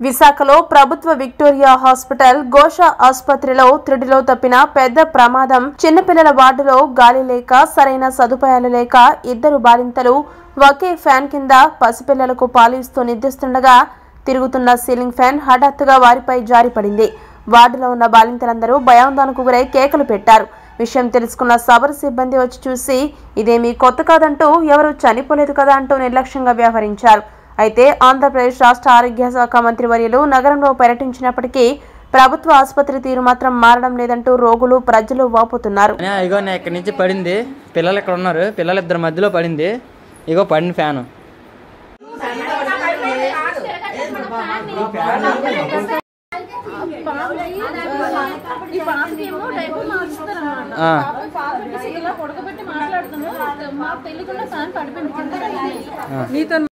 విశాఖలో ప్రభుత్వ Victoria hospital గోష ఆసుపత్రిలో త్రుడిలో తప్పిన పెద్ద ప్రమాదం చిన్నపిల్లల వార్డులో గాలి లేక సరైన సదుపాయాలు లేక ఇద్దరు బాలింతలు ఒకే ఫ్యాన్ కింద పసిపిల్లలకు పాలిస్తూ నిద్రిస్తుండగా తిరుగుతున్న సీలింగ్ ఫ్యాన్ హఠాత్తుగా వారిపై జారిపడింది వార్డులో ఉన్న బాలింతలందరూ భయాందోళనకు గురై కేకలు పెట్టారు విషయం తెలుసుకున్న సబర్ సిబ్బంది వచ్చి చూసి ఇదేమీ కొత్త కాదంటూ ఎవరూ చనిపోలేదు కదా అంటూ నిర్లక్ష్యంగా వ్యవహరించారు అయితే ఆంధ్రప్రదేశ్ రాష్ట్ర ఆరోగ్య శాఖ మంత్రి వర్యులు నగరంలో పర్యటించినప్పటికీ ప్రభుత్వ ఆసుపత్రి తీరు మాత్రం మారడం లేదంటూ రోగులు ప్రజలు వాపోతున్నారు అనే ఇగో నేను ఇక్కడి నుంచి పడింది పిల్లలు ఇక్కడ ఉన్నారు పిల్లలు ఇద్దరు మధ్యలో పడింది ఇగో పడిన ఫ్యాను ఈ పాపకేమో డైపర్ మార్చుతారన్నమాట ఆ. పాపం పాప వచ్చేసి ఇలా పొడగబెట్టి మాట్లాడుతున్నాము మాకు తెలియకుండా ఫ్యాన్ పడిపోయింది కింద